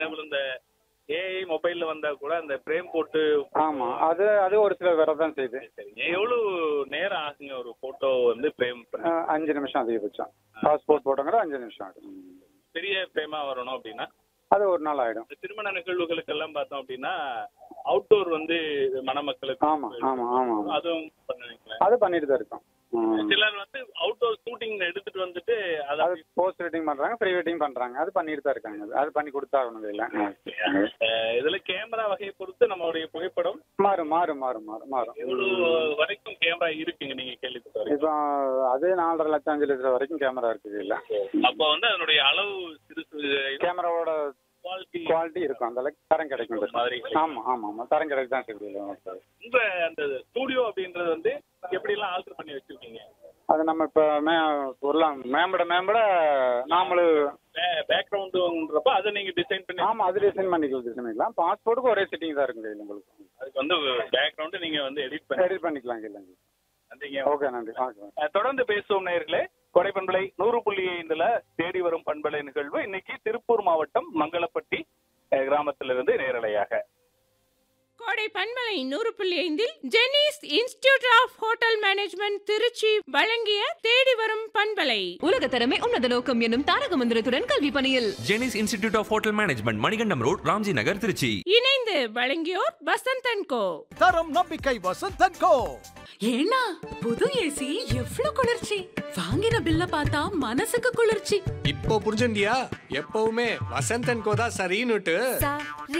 example இந்த AI மொபைல்ல வந்தா கூட அந்த ஃப்ரேம் போட்டு ஆமா அது அது ஒரு சில வேற தான் செய்யுது சரிங்க எவ்வளவு நேரம் ஆகுங்க ஒரு போட்டோ வந்து ஃப்ரேம் பண்ண அஹ், அஞ்சு நிமிஷம் அதிகபட்சம் பாஸ்போர்ட் போட்டோங்கிற அஞ்சு நிமிஷம் ஆகிடும் பெரிய ஃப்ரேமா வரணும் அப்படின்னா அது ஒரு நாள் ஆகிடும் இந்த திருமண நிகழ்வுகளுக்கெல்லாம் பார்த்தோம் அப்படின்னா அவுட்டோர் வந்து மணமக்களுக்கு ஆமா ஆமா ஆமா ஆமா அதுவும் பண்ணுவீங்களா அது பண்ணிட்டு தான் இருக்கோம் ம். சிலர் வந்து அவுட்டோர் ஷூட்டிங் எடுத்துட்டு வந்துட்டு அதை அது போஸ்ட் வெட்டிங் பண்றாங்க ப்ரீ வெட்டிங் பண்றாங்க அது பண்ணிட்டு தான் இருக்காங்க அது. அது பண்ணி கொடுத்தாகணும் இல்ல அஹ் இதுல கேமரா வகையை பொறுத்து நம்மளுடைய புகைப்படம் மாறும் மாறும் மாறும் மாறும் மாறும் எவ்வளவு வரைக்கும் கேமரா இருக்குங்க நீங்க கேள்விப்பட்ட வரைக்கும் இப்போ அது நாலரை லட்சம் அஞ்சு லட்சம் வரைக்கும் கேமரா இருக்குது இல்ல அப்ப வந்து அதனுடைய அளவு சிறுசு கேமராவோட குவாலிட்டி குவாலிட்டி இருக்கும் அந்த அளவுக்கு தரம் கிடைக்கும் மாதிரி ஆமா ஆமா ஆமா தரம் கிடைக்கு தான் செய்யுது உங்க அந்த ஸ்டூடியோ அப்படின்றது வந்து எப்படி எல்லாம் ஆல்டர் பண்ணி வச்சிருக்கீங்க அது நம்ம இப்போ மே பொருளாம் மேம்பட மேம்பட நாமளும் பேக்ரவுண்டுன்றப்ப அதை நீங்க டிசைன் பண்ணி ஆமா அது டிசைன் பண்ணிக்கலாம் டிசைன் பண்ணிக்கலாம் பாஸ்போர்ட்டுக்கு ஒரே செட்டிங் தான் இருக்குங்க இல்லை உங்களுக்கு அதுக்கு வந்து பேக்ரவுண்டு நீங்க வந்து எடிட் பண்ணி எடிட் பண்ணிக்கலாம் இல்லைங்க நன்றிங்க ஓகே நன்றி ஓகே அஹ் தொடர்ந்து பேசுவோம் நேயர்களே கொடை பண்பலை நூறு புள்ளி ஐந்துல தேடி வரும் பண்பலை நிகழ்வு இன்னைக்கு திருப்பூர் மாவட்டம் மங்களப்பட்டி அஹ், கிராமத்திலிருந்து நேரலையாக கோடை பண்பலை நூறு புள்ளி ஐந்தில் Jenis institute of hotel management Trichy வழங்கிய தேடி வரும் பண்பலை உலக தரமே உன்னத நோக்கம் என்னும் தாரக மந்திரத்துடன் கல்வி பணியில் Jenis institute of hotel management Manikandam road Ramji Nagar Trichy இணைந்து வழங்கியோர் வசந்தன் கோ தரம் நம்பிக்கை வசந்தன் கோ ஏன்னா புது ஏசி எவ்ளோ குளிர்ச்சி வாங்கின பில்ல பார்த்தா மனசுக்கு குளிர்ச்சி இப்போ புரிஞ்சுண்டியா எப்பவுமே வசந்தன் கோதா சரின்னுட்டு சரி